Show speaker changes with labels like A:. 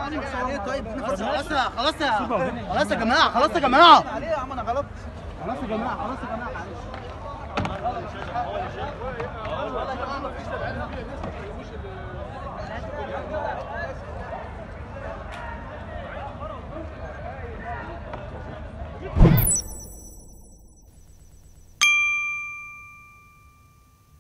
A: طيب خلاص خلاص يا خلاص يا خلاص يا جماعه خلاص يا جماعه
B: عليه يا عم انا غلطت
A: خلاص يا جماعه خلاص يا جماعه معلش